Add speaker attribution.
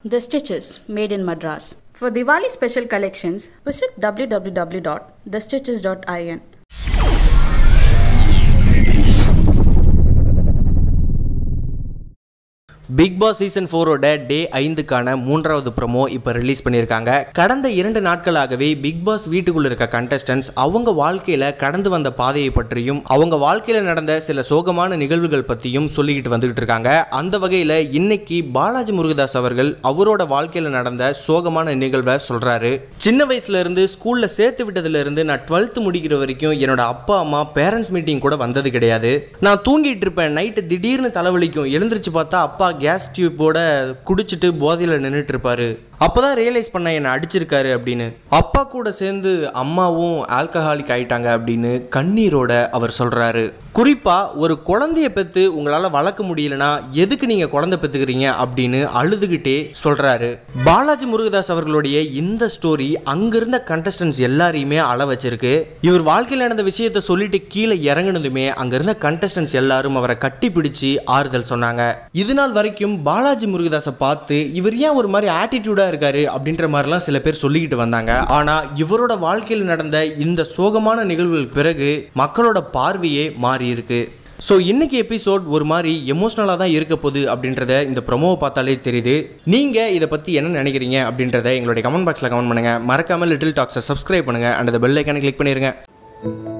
Speaker 1: The Stitches made in Madras. For Diwali special collections, visit www.thestitches.in.
Speaker 2: Bigg Boss season ஃபோரோட day ஐந்துக்கான மூன்றாவது promo இப்போ release பண்ணியிருக்காங்க கடந்த இரண்டு நாட்களாகவே பிக் பாஸ் வீட்டுக்குள்ள இருக்க கண்டஸ்டன்ஸ் அவங்க வாழ்க்கையில் கடந்து வந்த பாதையை பற்றியும் அவங்க வாழ்க்கையில் நடந்த சில சோகமான நிகழ்வுகள் பற்றியும் சொல்லிக்கிட்டு வந்துகிட்டு இருக்காங்க அந்த வகையில் இன்னைக்கு பாலாஜி முருகதாஸ் அவர்கள் அவரோட வாழ்க்கையில் நடந்த சோகமான நிகழ்வை சொல்கிறாரு சின்ன வயசுல இருந்து ஸ்கூலில் சேர்த்து விட்டதுல இருந்து நான் டுவெல்த்து முடிக்கிற வரைக்கும் என்னோட அப்பா அம்மா பேரண்ட்ஸ் மீட்டிங் கூட வந்தது கிடையாது நான் தூங்கிட்டு இருப்பேன் நைட்டு திடீர்னு தலைவலிக்கும் எழுந்திருச்சு பார்த்தா அப்பா கேஸ் டியூப்போட குடிச்சிட்டு போதையில் நின்றுட்டு இருப்பாரு அப்பதான் ரியலைஸ் பண்ண என்னை அடிச்சிருக்காரு அப்படின்னு அப்பா கூட சேர்ந்து அம்மாவும் ஆல்கஹாலிக் ஆயிட்டாங்க அப்படின்னு கண்ணீரோட அவர் சொல்றாரு குறிப்பா ஒரு குழந்தைய பெத்து உங்களால வளர்க்க முடியலனா எதுக்கு நீங்க குழந்தை பெத்துக்கிறீங்க அப்படின்னு அழுதுகிட்டே சொல்றாரு பாலாஜி முருகதாஸ் அவர்களுடைய இந்த ஸ்டோரி அங்கிருந்த கண்டஸ்டன்ஸ் எல்லாரையுமே அழ வச்சிருக்கு இவர் வாழ்க்கையில் நடந்த விஷயத்த சொல்லிட்டு கீழே இறங்குனதுமே அங்கிருந்த கண்டஸ்டன்ஸ் எல்லாரும் அவரை கட்டி பிடிச்சு ஆறுதல் சொன்னாங்க இது நாள் வரைக்கும் பாலாஜி முருகதாஸை பார்த்து இவர் ஏன் ஒரு மாதிரி ஆட்டிடியூடா இருக்காரு அப்படின்ற மாதிரிலாம் சில பேர் சொல்லிக்கிட்டு வந்தாங்க ஆனா இவரோட வாழ்க்கையில் நடந்த இந்த சோகமான நிகழ்வுகளுக்கு பிறகு மக்களோட பார்வையே மாறி இருக்கு ஸோ இன்னைக்கு எபிசோட் ஒரு மாதிரி எமோஷ்னலாக தான் இருக்க போகுது அப்படின்றத இந்த ப்ரொமோவை பார்த்தாலே தெரியுது நீங்கள் இதை பற்றி என்ன நினைக்கிறீங்க அப்படின்றத எங்களுடைய கமெண்ட் பாக்ஸில் கமெண்ட் பண்ணுங்கள் மறக்காமல் லிட்டில் டாக்ஸை சப்ஸ்கிரைப் பண்ணுங்கள் அண்ட் அந்த பெல் ஐக்கானை கிளிக் பண்ணிடுங்க